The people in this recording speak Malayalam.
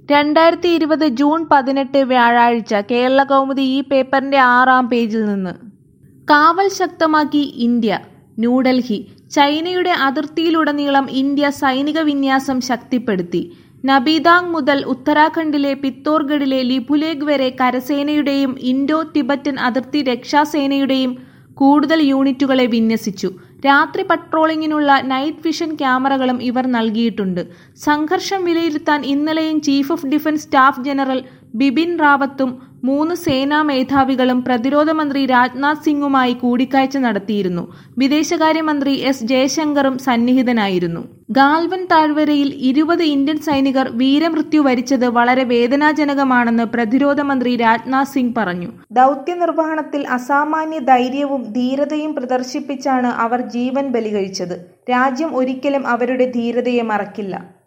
രണ്ടായിരത്തി ഇരുപത് ജൂൺ പതിനെട്ട് വ്യാഴാഴ്ച കേരള കൗമുദി ഈ പേപ്പറിന്റെ ആറാം പേജിൽ നിന്ന് കാവൽ ശക്തമാക്കി ഇന്ത്യ ന്യൂഡൽഹി ചൈനയുടെ അതിർത്തിയിലുടനീളം ഇന്ത്യ സൈനിക വിന്യാസം ശക്തിപ്പെടുത്തി നബീതാങ് മുതൽ ഉത്തരാഖണ്ഡിലെ പിത്തോർഗഡിലെ ലിപുലേഖ് വരെ കരസേനയുടെയും ഇൻഡോ തിബറ്റൻ അതിർത്തി രക്ഷാസേനയുടെയും കൂടുതൽ യൂണിറ്റുകളെ വിന്യസിച്ചു രാത്രി പട്രോളിങ്ങിനുള്ള നൈറ്റ് വിഷൻ ക്യാമറകളും ഇവർ നൽകിയിട്ടുണ്ട് സംഘർഷം വിലയിരുത്താൻ ഇന്നലെയും chief of defence staff general Bipin റാവത്തും മൂന്ന് സേനാ മേധാവികളും പ്രതിരോധ മന്ത്രി രാജ്നാഥ് സിംഗുമായി കൂടിക്കാഴ്ച നടത്തിയിരുന്നു വിദേശകാര്യമന്ത്രി എസ് ജയശങ്കറും സന്നിഹിതനായിരുന്നു ഗാൽവൻ താഴ്വരയിൽ ഇരുപത് ഇന്ത്യൻ സൈനികർ വീരമൃത്യു വരിച്ചത് വളരെ വേദനാജനകമാണെന്ന് പ്രതിരോധ മന്ത്രി രാജ്നാഥ് സിംഗ് പറഞ്ഞു ദൗത്യ നിർവഹണത്തിൽ അസാമാന്യ ധൈര്യവും ധീരതയും പ്രദർശിപ്പിച്ചാണ് അവർ ജീവൻ ബലികഴിച്ചത് രാജ്യം ഒരിക്കലും അവരുടെ ധീരതയെ മറക്കില്ല